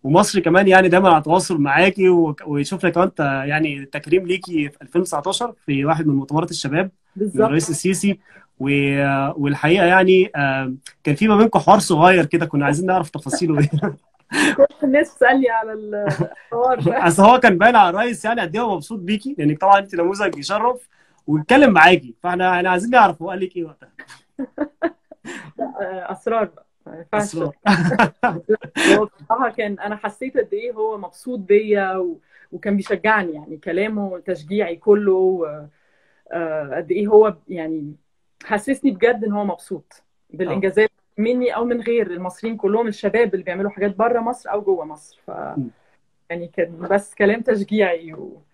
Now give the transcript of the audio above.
ومصر كمان يعني دايما على تواصل معاكي وك- وشفنا كمان ت- يعني تكريم ليكي في 2019 في واحد من مؤتمرات الشباب من بالظبط الرئيس السيسي و- والحقيقه يعني آه، كان في ما بينكم حوار صغير كده كنا عايزين نعرف تفاصيله ايه كل الناس تسالني على الحوار ده اصل هو كان باين على الرئيس يعني قد ايه هو مبسوط بيكي لانك طبعا انت نموذج يشرف ويتكلم معاكي فاحنا احنا عايزين نعرف هو قال لك ايه وقتها آه، اسرار بقى ما ينفعش اسرار هو بصراحه كان انا حسيت قد ايه هو مبسوط بيا و... وكان بيشجعني يعني كلامه تشجيعي كله و... آه، قد ايه هو يعني حسسني بجد ان هو مبسوط بالانجازات مني او من غير المصريين كلهم الشباب اللي بيعملوا حاجات بره مصر او جوه مصر ف م. يعني كان بس كلام تشجيعي و...